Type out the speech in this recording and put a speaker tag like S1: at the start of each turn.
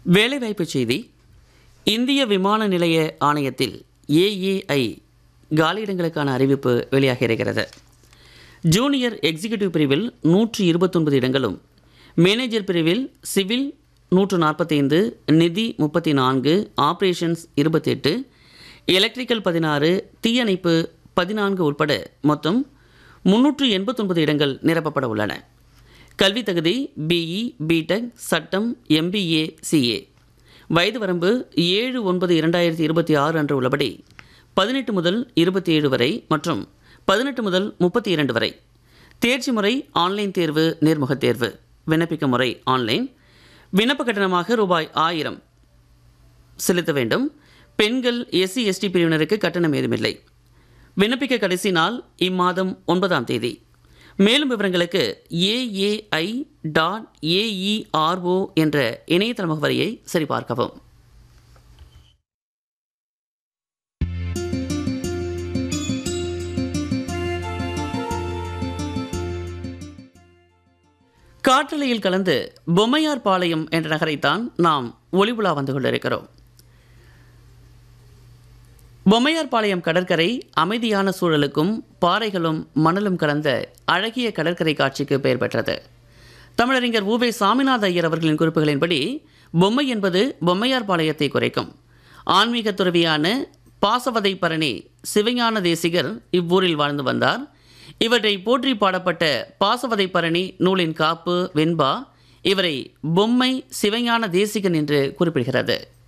S1: வேலைவாய்ப்புச் செய்தி இந்திய விமான நிலைய ஆணையத்தில் ஏஏஐ காலியிடங்களுக்கான அறிவிப்பு வெளியாக இருக்கிறது ஜூனியர் எக்ஸிகியூட்டிவ் பிரிவில் நூற்று இருபத்தொன்பது இடங்களும் மேனேஜர் பிரிவில் சிவில் நூற்று நாற்பத்தைந்து நிதி முப்பத்தி நான்கு ஆப்ரேஷன்ஸ் இருபத்தெட்டு எலக்ட்ரிக்கல் பதினாறு தீயணைப்பு பதினான்கு உட்பட மொத்தம் முன்னூற்று எண்பத்தொன்பது இடங்கள் நிரப்பப்பட உள்ளன கல்வி தகுதி பிஇ பிடெக் சட்டம் எம்பிஏ சிஏ வயது வரம்பு ஏழு ஒன்பது இரண்டாயிரத்தி இருபத்தி ஆறு அன்று உள்ளபடி பதினெட்டு முதல் இருபத்தி ஏழு வரை மற்றும் பதினெட்டு முதல் முப்பத்தி இரண்டு வரை தேர்ச்சி முறை ஆன்லைன் தேர்வு நேர்முகத் தேர்வு விண்ணப்பிக்க முறை ஆன்லைன் விண்ணப்ப கட்டணமாக ரூபாய் ஆயிரம் செலுத்த வேண்டும் பெண்கள் எஸ்சி எஸ்டி பிரிவினருக்கு கட்டணம் ஏதுமில்லை விண்ணப்பிக்க கடைசி நாள் இம்மாதம் ஒன்பதாம் தேதி மேலும் விவரங்களுக்கு ஏஏஐ டாட் ஏஇஆர்ஓ என்ற இணையதள முகவரியை சரிபார்க்கவும் காற்றலையில் கலந்து பொம்மையார் பாளையம் என்ற நகரைத்தான் நாம் ஒளிவுலா வந்து கொண்டிருக்கிறோம் பொம்மையார்பாளையம் கடற்கரை அமைதியான சூழலுக்கும் பாறைகளும் மணலும் கலந்த அழகிய கடற்கரை காட்சிக்கு பெயர் பெற்றது தமிழறிஞர் உவே சாமிநாத ஐயர் அவர்களின் குறிப்புகளின்படி பொம்மை என்பது பொம்மையார்பாளையத்தை குறைக்கும் ஆன்மீக துறவியான பாசவதை பரணி சிவஞான தேசிகர் இவ்வூரில் வாழ்ந்து வந்தார் இவற்றை போற்றி பாடப்பட்ட பாசவதை பரணி நூலின் காப்பு வெண்பா இவரை பொம்மை சிவஞான தேசிகன் என்று குறிப்பிடுகிறது